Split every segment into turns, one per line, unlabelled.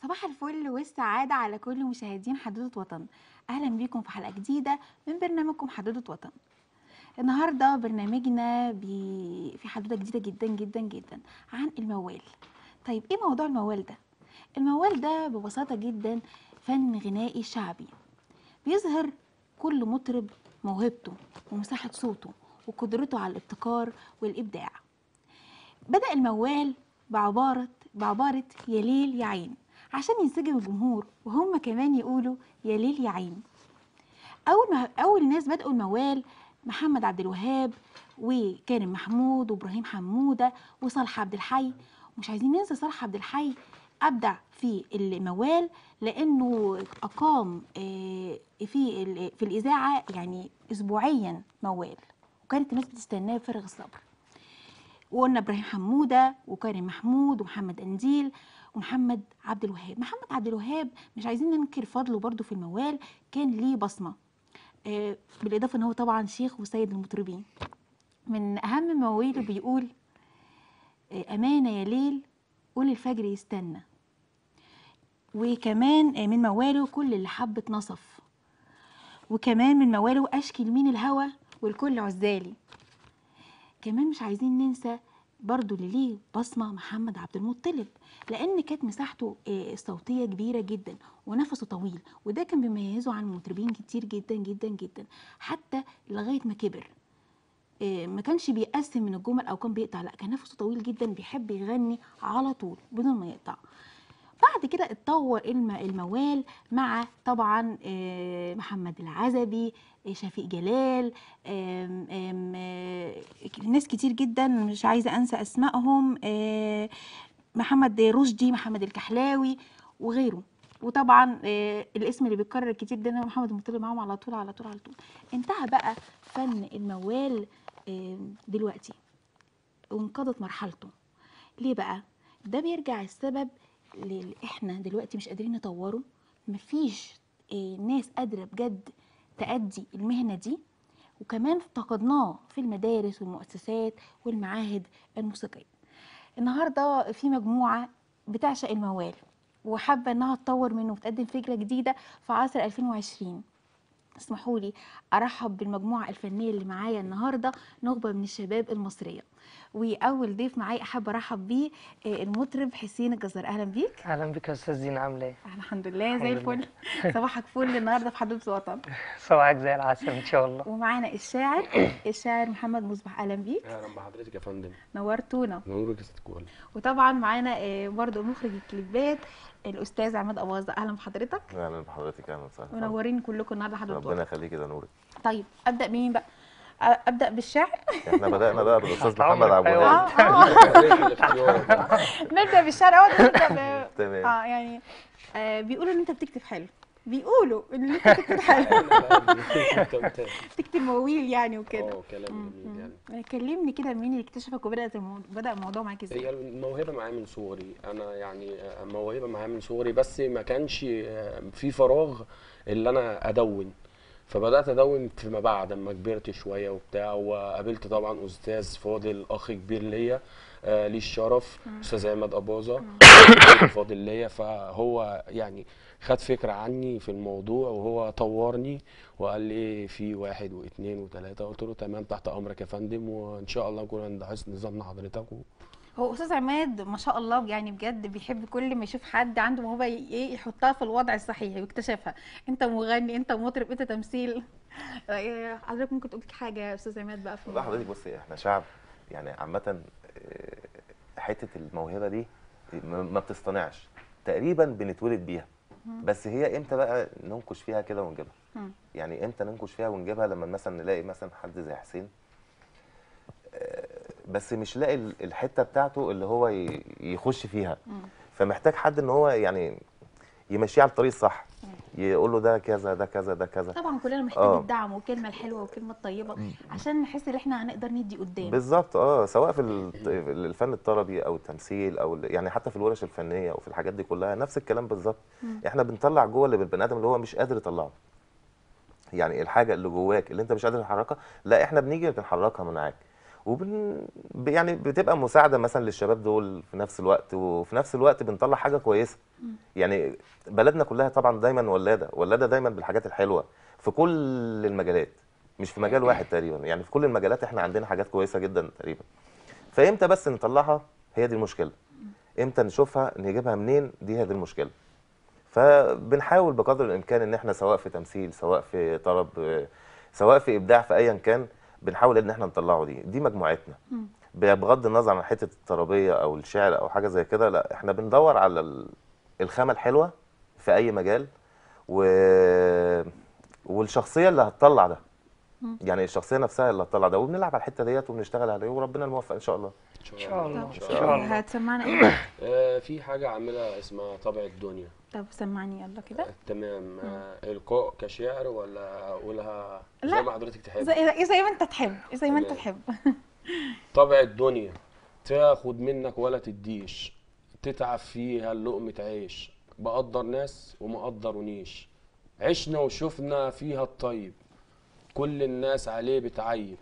صباح الفل والسعادة على كل مشاهدين حدوتة وطن أهلا بيكم في حلقة جديدة من برنامجكم حدوتة وطن النهاردة برنامجنا بي... في حدوتة جديدة جدا جدا جدا عن الموال طيب إيه موضوع الموال ده؟ الموال ده ببساطة جدا فن غنائي شعبي بيظهر كل مطرب موهبته ومساحة صوته وقدرته على الابتكار والإبداع بدأ الموال بعبارة بعبارة يا ليل يا عين عشان ينسجم الجمهور وهم كمان يقولوا يا ليل يا عين أول ما أول ناس بدأوا الموال محمد عبد الوهاب وكريم محمود وإبراهيم حمودة وصالح عبد الحي مش عايزين ننسى صالح عبد الحي أبدع في الموال لأنه أقام آه، في ال- في الإذاعة يعني أسبوعيا موال وكانت الناس بتستناه بفارغ الصبر وقلنا ابراهيم حموده وكريم محمود ومحمد انديل ومحمد عبد الوهاب محمد عبد الوهاب مش عايزين ننكر فضله برضو في الموال كان ليه بصمه آه، بالاضافه ان هو طبعا شيخ وسيد المطربين من اهم مواويله بيقول آه، امانه يا ليل قول الفجر يستنى وكمان آه، من مواله كل اللي حبت نصف وكمان من مواله اشكي لمين الهوى والكل عزالي كمان مش عايزين ننسى برضو اللي ليه بصمة محمد عبد المطلب لأن كانت مساحته آه، الصوتية كبيرة جدا ونفسه طويل وده كان بيميزه عن مطربين كتير جدا جدا جدا حتى لغاية ما كبر آه، ما كانش بيقسم من الجمل أو كان بيقطع لا كان نفسه طويل جدا بيحب يغني على طول بدون ما يقطع بعد كده اتطور الم- الموال مع طبعا آه، محمد العزبي آه، شفيق جلال آم، آم، آه، ناس كتير جدا مش عايزه انسى اسمائهم آه، محمد رشدي محمد الكحلاوي وغيره وطبعا آه، الاسم اللي بيتكرر كتير ده إن محمد المطلب معاهم على طول على طول على طول انتهى بقى فن الموال آه، دلوقتي وانقضت مرحلته ليه بقى ده بيرجع السبب اللي احنا دلوقتي مش قادرين نطوره مفيش آه، ناس قادره بجد تأدي المهنه دي وكمان افتقدناه في المدارس والمؤسسات والمعاهد الموسيقيه النهارده في مجموعه بتعشق الموال وحابه انها تطور منه وتقدم فكره جديده في عصر 2020 اسمحوا لي ارحب بالمجموعه الفنيه اللي معايا النهارده نخبه من الشباب المصريه واول ضيف معايا احب ارحب بيه آه، المطرب حسين الجزار اهلا بيك
اهلا بك يا استاذ دينا عامله ايه
الحمد لله زي
الحمد
الفل صباحك فل النهارده في حدود الوطن
صباحك زي العسل ان شاء الله
ومعانا الشاعر الشاعر محمد مصبح اهلا بيك
اهلا بحضرتك يا فندم
نورتونا
نورك يا ست كوال
وطبعا معانا آه، برضو مخرج الكليبات الاستاذ عماد اباظه اهلا بحضرتك
اهلا بحضرتك اهلا وسهلا
منورين كلكم النهارده حدود
ربنا
الوطن
يخليك كده نورك
طيب ابدا بمين بقى آه، ابدا بالشعر
احنا بدانا بقى بالاستاذ
تحت
محمد
أمرك،
عبد
أيوة.
الوهاب
اه نبدا بالشعر اول نبدا ب...
تمام
اه يعني آه بيقولوا ان انت بتكتب حلو بيقولوا ان انت بتكتب حلو تكتب مواويل يعني وكده
اه كلام
مم،
جميل
مم.
يعني
كلمني كده مين اللي اكتشفك وبدات المو... بدا الموضوع معاك
هي
ازاي
الموهبه معايا من صغري انا يعني آه، موهبه معايا من صغري بس ما كانش آه، في فراغ اللي انا ادون فبدات ادون فيما بعد اما كبرت شويه وبتاع وقابلت طبعا استاذ فاضل اخ كبير ليا آه ليه الشرف استاذ عماد اباظه فاضل ليا فهو يعني خد فكره عني في الموضوع وهو طورني وقال لي في واحد واثنين وثلاثه قلت له تمام تحت امرك يا فندم وان شاء الله نكون عند حسن ظن حضرتك و...
هو استاذ عماد ما شاء الله يعني بجد بيحب كل ما يشوف حد عنده موهبه ي- ايه يحطها في الوضع الصحيح ويكتشفها انت مغني انت مطرب انت تمثيل آه، حضرتك ممكن تقول حاجه يا استاذ عماد بقى في
والله
الموضوع
حضرتك بصي احنا شعب يعني عامة آه، حتة الموهبة دي ما ما بتصطنعش تقريبا بنتولد بيها بس هي امتى بقى ننكش فيها كده ونجيبها
مم.
يعني امتى ننكش فيها ونجيبها لما مثلا نلاقي مثلا حد زي حسين آه، بس مش لاقي ال- الحتة بتاعته اللي هو ي- يخش فيها
مم.
فمحتاج حد ان هو يعني يمشيه على الطريق الصح يقول له ده كذا ده كذا ده كذا
طبعا كلنا محتاجين
آه.
الدعم والكلمه الحلوه والكلمه الطيبه عشان نحس ان احنا هنقدر ندي قدام
بالظبط اه سواء في ال- في الفن الطربي او التمثيل او ال- يعني حتى في الورش الفنيه او في الحاجات دي كلها نفس الكلام بالظبط احنا بنطلع جوه اللي بالبني ادم اللي هو مش قادر يطلعه يعني الحاجه اللي جواك اللي انت مش قادر تحركها لا احنا بنيجي بنحركها معاك وبن ب- يعني بتبقى مساعده مثلا للشباب دول في نفس الوقت وفي نفس الوقت بنطلع حاجه كويسه يعني بلدنا كلها طبعا دايما ولاده ولاده دايما بالحاجات الحلوه في كل المجالات مش في مجال واحد تقريبا يعني في كل المجالات احنا عندنا حاجات كويسه جدا تقريبا فامتى بس نطلعها هي دي المشكله امتى نشوفها نجيبها منين دي هي دي المشكله فبنحاول بقدر الامكان ان احنا سواء في تمثيل سواء في طرب آه، سواء في ابداع في ايا كان بنحاول ان احنا نطلعه دي دي مجموعتنا ب- بغض النظر عن حته الطربيه او الشعر او حاجه زي كده لا احنا بندور على ال- الخامه الحلوه في اي مجال و... والشخصيه اللي هتطلع ده يعني الشخصيه نفسها اللي هتطلع ده وبنلعب على الحته ديت وبنشتغل عليه وربنا الموفق ان شاء الله
ان
ان شاء الله
طب
ان
شاء
شاء الله
هتسمعنا ايه
آه في حاجه عاملها اسمها طبع الدنيا
طب سمعني يلا كده
آه تمام آه القاء كشعر ولا اقولها
لا.
زي ما حضرتك تحب
زي زي ما انت تحب زي ما انت
تمام.
تحب
طبع الدنيا تاخد منك ولا تديش تتعب فيها لقمة عيش بقدر ناس وما قدرونيش عشنا وشفنا فيها الطيب كل الناس عليه بتعيب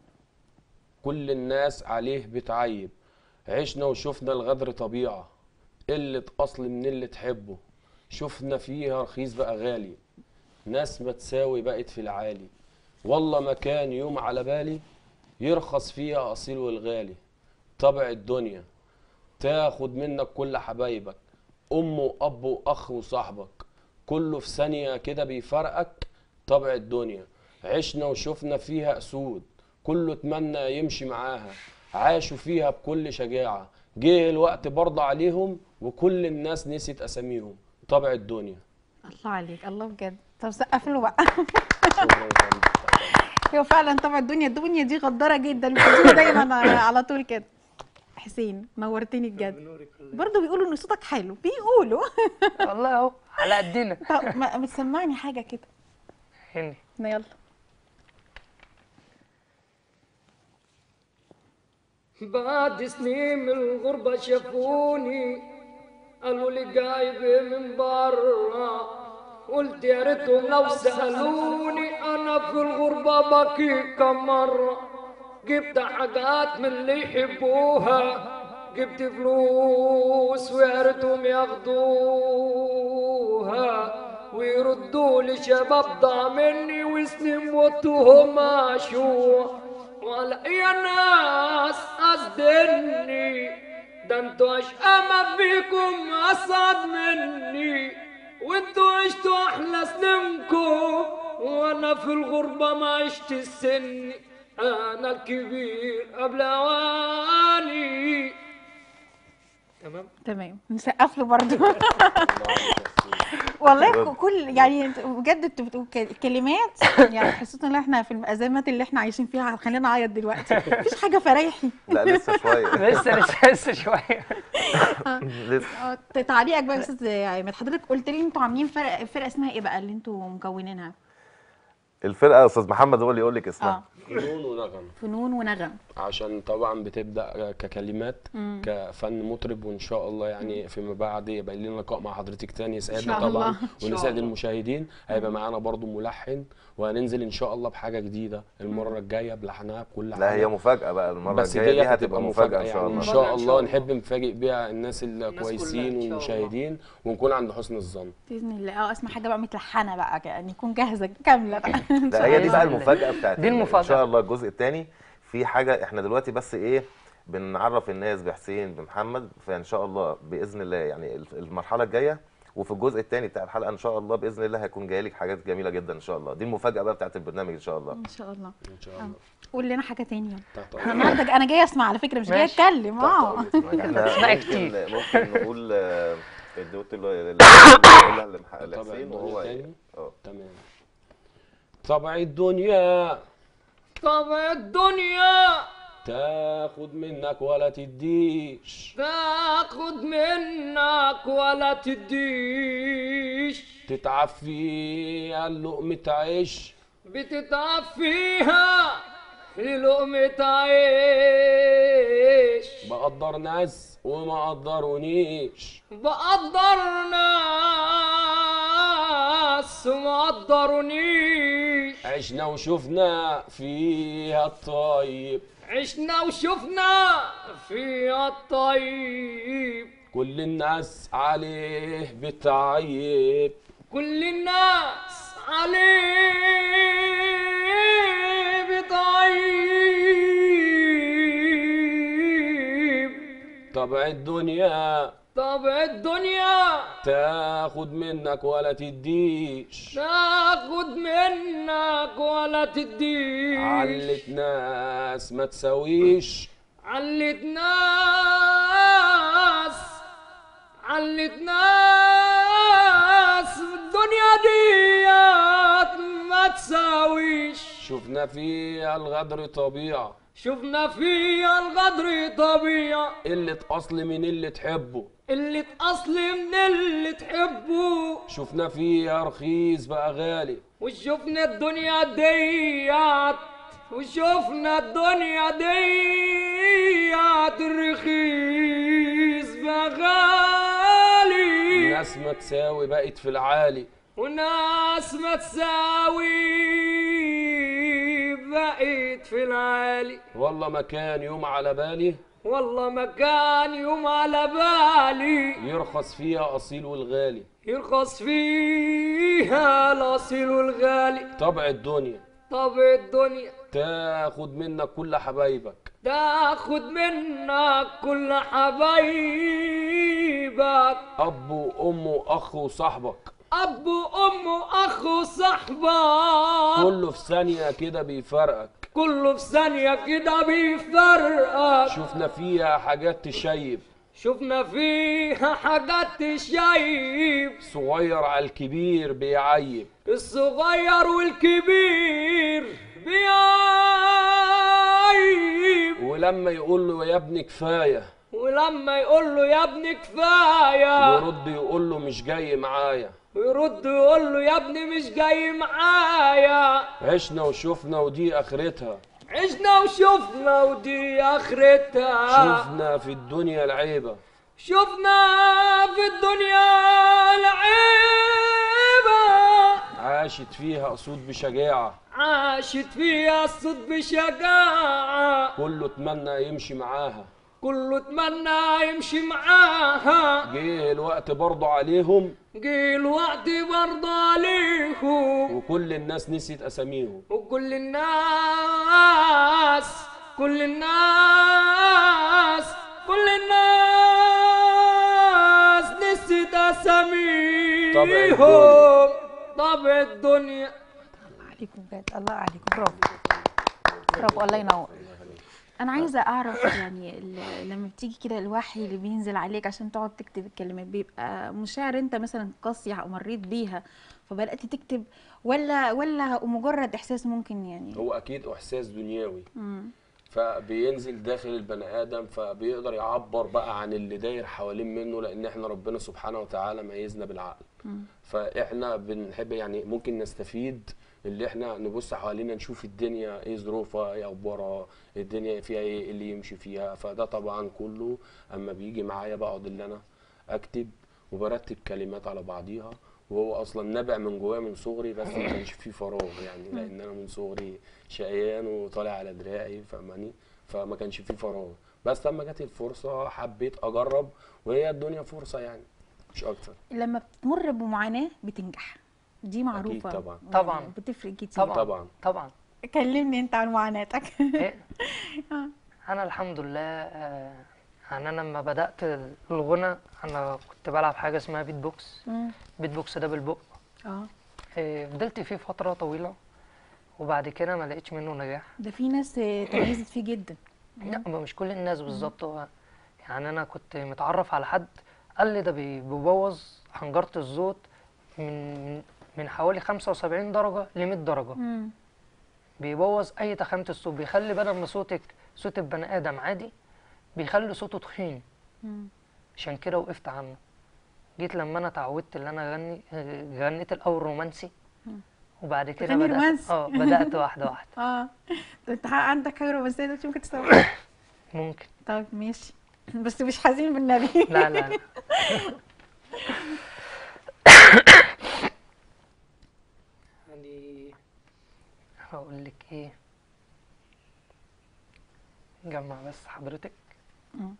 كل الناس عليه بتعيب عشنا وشفنا الغدر طبيعة قلة أصل من اللي تحبه شفنا فيها رخيص بقى غالي ناس ما تساوي بقت في العالي والله ما كان يوم على بالي يرخص فيها أصيل والغالي طبع الدنيا تاخد منك كل حبايبك أم وأب وأخ وصاحبك كله في ثانية كده بيفرقك طبع الدنيا عشنا وشفنا فيها أسود كله اتمنى يمشي معاها عاشوا فيها بكل شجاعة جه الوقت برضه عليهم وكل الناس نسيت أساميهم طبع الدنيا
الله عليك الله بجد طب سقف له بقى
شكراً يا فندم.
هو فعلا طبعا الدنيا الدنيا دي غداره جدا بتجيبه دايما على طول كده حسين نورتني بجد برضه بيقولوا ان صوتك حلو بيقولوا
والله اهو على قدنا
طب ما بتسمعني حاجه كده
هني
يلا
بعد سنين من الغربة شافوني قالوا لي جايب من برا قلت يا ريتهم لو سألوني أنا في الغربة بكي كم مرة جبت حاجات من اللي يحبوها جبت فلوس ويا ريتهم ياخدوها ويردوا لي شباب ضاع مني وسنين موتهم عاشوها ولا يا ناس قصدني ده انتوا اشقى ما فيكم اسعد مني وانتوا عشتوا احلى سنينكم وانا في الغربة ما عشت السن انا الكبير قبل اواني تمام
تمام نسقف له برضه
الله عليك يا سيدي.
والله ك- كل يعني انت- بجد انت بتقول ك- كلمات يعني حسيت ان احنا في الازمات اللي احنا عايشين فيها خلينا نعيط دلوقتي مفيش حاجه فرايحي
لا لسه شويه
لسه لسه لسه شويه
لسه
اه، ت- تعليقك بقى يا استاذ عماد حضرتك قلت لي انتوا عاملين فرقه فرقه اسمها ايه بقى اللي انتوا مكونينها
الفرقه استاذ محمد هو اللي يقول لك اسمها
اه
فنون ونغم
فنون ونغم
عشان طبعا بتبدا ككلمات كفن مطرب وان شاء الله يعني فيما بعد يبقى لنا لقاء مع حضرتك تاني يسعدنا
شاء الله.
طبعا
إن
شاء
ونسعد
الله.
المشاهدين هيبقى معانا برضو ملحن وهننزل ان شاء الله بحاجه جديده المره الجايه بلحنها بكل
لا هي
حاجة.
مفاجاه بقى المره
بس
الجايه
دي
دي هتبقى مفاجاه ان شاء
يعني ان
الله
شاء
إن
الله
شاء الله.
نحب نفاجئ بيها الناس
كلها
الكويسين
إن شاء الله.
والمشاهدين ونكون عند حسن الظن
باذن الله اه اسمع حاجه بقى متلحنه بقى يعني يكون جاهزه كامله بقى
لا هي دي بقى
الله.
المفاجاه بتاعت
دي
ال- ان
المفاجأة.
شاء الله الجزء الثاني في حاجه احنا دلوقتي بس ايه بنعرف الناس بحسين بمحمد فان شاء الله باذن الله يعني ال- المرحله الجايه وفي الجزء الثاني بتاع الحلقه ان شاء الله باذن الله هيكون جاي لك حاجات جميله جدا ان شاء الله دي المفاجاه بقى بتاعت البرنامج ان شاء الله
ان شاء الله
ان شاء الله
قول لنا حاجه تانية
تحت
انا
أمرك.
النهارده انا جايه اسمع على فكره مش جايه
ماشي.
اتكلم اه
احنا
اسمعي
ممكن
كتير.
ممكن نقول آه، الدوت اللي اللي نقولها لمح-
طبع
لحسين
الدنيا
وهو
تاني؟
اه
تمام طبع الدنيا
طبع الدنيا
تاخد منك ولا تديش
تاخد منك ولا تديش
تتعب فيها لقمة عيش
بتتعب فيها للقمة عيش
بقدر ناس وما قدرونيش
بقدر ناس وما قدرونيش
عشنا وشفنا فيها الطيب
عشنا وشفنا فيها الطيب
كل الناس عليه بتعيب
كل الناس عليه بطيب
طبع الدنيا
طبع الدنيا
تاخد منك ولا تديش
تاخد منك ولا تديش
علت ناس ما تساويش
علت ناس علت ناس الدنيا ديت ما تساويش
شفنا فيها الغدر طبيعة
شفنا فيها الغدر طبيعة
قلة أصل من اللي تحبه
اللي تأصل من اللي تحبه
شفنا فيها رخيص بقى غالي
وشفنا الدنيا ديت وشفنا الدنيا ديت الرخيص بغالي
ناس ما تساوي بقت في العالي
وناس ما تساوي بقيت في العالي
والله ما كان يوم على بالي
والله ما كان يوم على بالي
يرخص فيها أصيل والغالي
يرخص فيها الاصيل والغالي
طبع الدنيا
طبع الدنيا
تاخد منك كل حبايبك
تاخد منك كل حبايبك
أب وأم وأخ وصاحبك
اب وام واخ وصحبك
كله في ثانية كده بيفرقك
كله في ثانية كده بيفرقك
شفنا فيها حاجات تشيب
شفنا فيها حاجات تشيب
صغير على الكبير بيعيب
الصغير والكبير بيعيب
ولما يقول له يا ابني كفاية
ولما يقول له يا ابني كفايه
يرد يقول له مش جاي معايا
ويرد يقول له يا ابني مش جاي معايا
عشنا وشفنا ودي اخرتها
عشنا وشفنا ودي اخرتها
شفنا في الدنيا العيبة
شفنا في الدنيا العيبة
عاشت فيها أسود بشجاعة
عاشت فيها الصد بشجاعة
كله اتمنى يمشي معاها
كله اتمنى يمشي معاها
جه الوقت برضه عليهم
جه الوقت برضه عليهم
وكل الناس نسيت أساميهم
وكل الناس كل الناس كل الناس نسيت اساميهم
طبع
طبع الدنيا
عليكم بجد الله عليكم برافو برافو الله ينور انا عايزه اعرف يعني ال- لما بتيجي كده الوحي اللي بينزل عليك عشان تقعد تكتب الكلمات بيبقى مشاعر انت مثلا قاسيه او مريت بيها فبدات تكتب ولا ولا مجرد احساس ممكن يعني
هو أكيد إحساس دنيوي
مم.
فبينزل داخل البني آدم فبيقدر يعبر بقى عن اللي داير حوالين منه لأن إحنا ربنا سبحانه وتعالى ميزنا بالعقل فإحنا بنحب يعني ممكن نستفيد اللي إحنا نبص حوالينا نشوف الدنيا إيه ظروفها إيه أخبارها الدنيا فيها إيه إيه اللي يمشي فيها فده طبعا كله أما بيجي معايا بقعد اللي أنا أكتب وبرتب كلمات على بعضيها وهو اصلا نابع من جوايا من صغري بس ما كانش فيه فراغ يعني لان انا من صغري شقيان وطالع على دراعي فاهماني فما كانش فيه فراغ بس لما جت الفرصه حبيت اجرب وهي الدنيا فرصه يعني مش اكتر
لما بتمر بمعاناه بتنجح دي معروفه
طبعا.
يعني
طبعا.
بتفرق كتير
طبعا
طبعا
طبعا
كلمني انت عن معاناتك
إيه؟ انا الحمد لله آه، يعني انا لما بدات الغنى انا كنت بلعب حاجه اسمها بيت بوكس
مم.
بيت بوكس ده بالبق
اه
آه، فضلت فيه فتره طويله وبعد كده ما لقيتش منه نجاح
ده في ناس آه، تميزت فيه جدا
لا ما مش كل الناس بالظبط هو يعني انا كنت متعرف على حد قال لي ده بي- بيبوظ حنجره الصوت من من- من حوالي 75 درجه ل 100 درجه
مم.
بيبوظ اي تخامه الصوت بيخلي بدل ما صوتك صوت البني ادم عادي بيخلي صوته تخين
مم.
عشان كده وقفت عنه جيت لما انا اتعودت ان انا اغني آه، غنيت الاول رومانسي وبعد كده
تغني
بدات
رومانسي؟
اه بدات واحده واحده
اه طب انت عندك حاجه رومانسيه دلوقتي ممكن تسويها
ممكن
طيب ماشي بس مش حزين بالنبي
لا لا لا يعني هقول لك ايه جمع بس حضرتك
مم.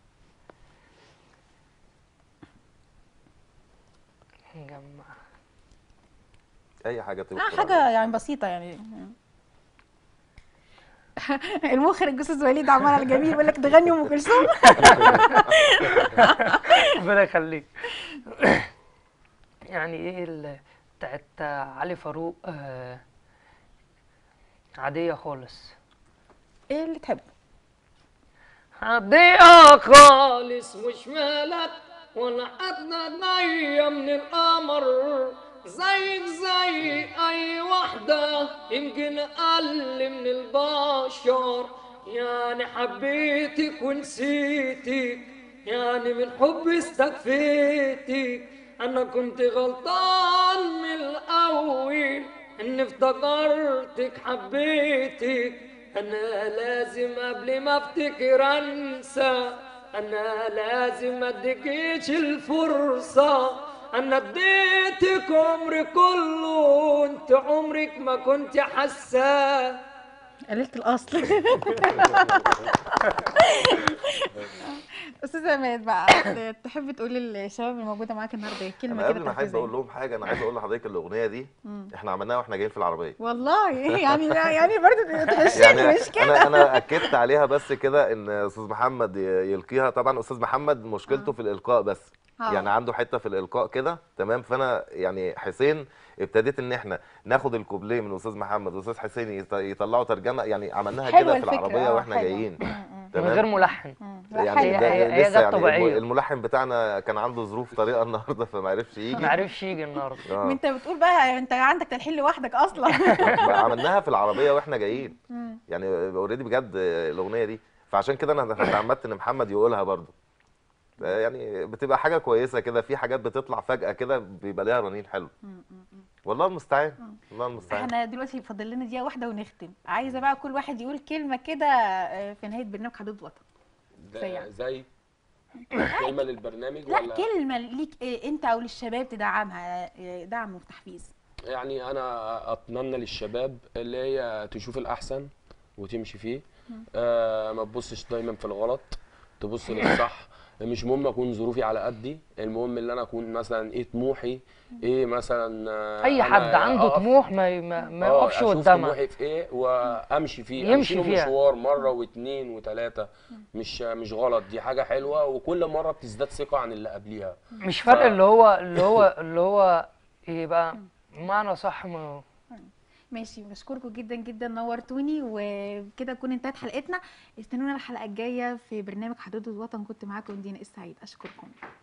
نجمع
اي حاجه
اه
تبقى
حاجه يعني بسيطه يعني المخرج استاذ وليد عمال الجميل بيقول لك تغني ام كلثوم
ربنا يخليك يعني ايه ال- بتاعت علي فاروق آه عادية خالص
ايه اللي تحبه
عادية خالص
خالص مش مالك ولا أدنى نية من القمر زيك زي أي واحدة يمكن أقل من البشر يعني حبيتك ونسيتك يعني من حبي استكفيتك أنا كنت غلطان من الأول إني افتكرتك حبيتك أنا لازم قبل ما أفتكر أنسى أنا لازم أديكيش الفرصة أنا اديتك عمري كله وانت عمرك ما كنت حاساه
قليلة الأصل أستاذ عماد بقى تحب تقولي للشباب الموجودة معاك النهاردة إيه؟ كلمة
انا
كده
قبل ما احب
تحفيزية.
اقول لهم حاجه انا عايز اقول لحضرتك الاغنيه دي احنا عملناها واحنا جايين في العربيه
والله يعني يعني برضه تغشني
يعني
مش كده
انا انا اكدت عليها بس كده ان استاذ محمد ي- يلقيها طبعا استاذ محمد مشكلته في الالقاء بس
آه.
يعني عنده حته في الالقاء كده تمام فانا يعني حسين ابتديت ان احنا ناخد الكوبليه من استاذ محمد واستاذ حسين يط- يطلعوا ترجمه يعني عملناها
حلوة
كده في
الفكرة،
العربيه
آه،
واحنا
حلوة.
جايين
من غير
تمام
ملحن
لا،
يعني
حلوة.
ده
هي- هي
لسه
جت
يعني
طبيعية.
الم- الملحن بتاعنا كان عنده ظروف طريقه النهارده فما عرفش يجي
ما عرفش يجي النهارده
آه.
ما انت بتقول بقى انت عندك تلحين لوحدك اصلا
عملناها في العربيه واحنا جايين يعني اوريدي بجد الاغنيه دي فعشان كده انا تعمدت ان محمد يقولها برضو يعني بتبقى حاجه كويسه كده في حاجات بتطلع فجاه كده بيبقى ليها رنين حلو والله المستعان والله المستعان
احنا دلوقتي فاضل لنا دقيقة واحدة ونختم عايزة بقى كل واحد يقول كلمة كده آه، في نهاية برنامج حدود وطن سريع.
ده زي كلمه للبرنامج
لا
ولا
كلمة ليك إيه انت او للشباب تدعمها آه، دعم وتحفيز
يعني انا اتمنى للشباب اللي هي تشوف الاحسن وتمشي فيه آه ما تبصش دايما في الغلط تبص للصح مش مهم اكون ظروفي على قدي المهم ان انا اكون مثلا ايه طموحي ايه مثلا آه،
اي
أنا
حد عنده
أقف-
طموح ما ي- ما, ما
آه،
يقفش
اشوف
قدامها
طموحي في ايه وامشي فيه
يمشي
امشي له
فيها.
مشوار مره واثنين وثلاثه مش مش غلط دي حاجه حلوه وكل مره بتزداد ثقه عن اللي قبليها
مش فرق
ف-
اللي هو اللي هو اللي هو يبقى معنى صح ما
ماشي بشكركم جدا جدا نورتوني وكده تكون انتهت حلقتنا استنونا الحلقة الجاية في برنامج حدود الوطن كنت معاكم دينا السعيد اشكركم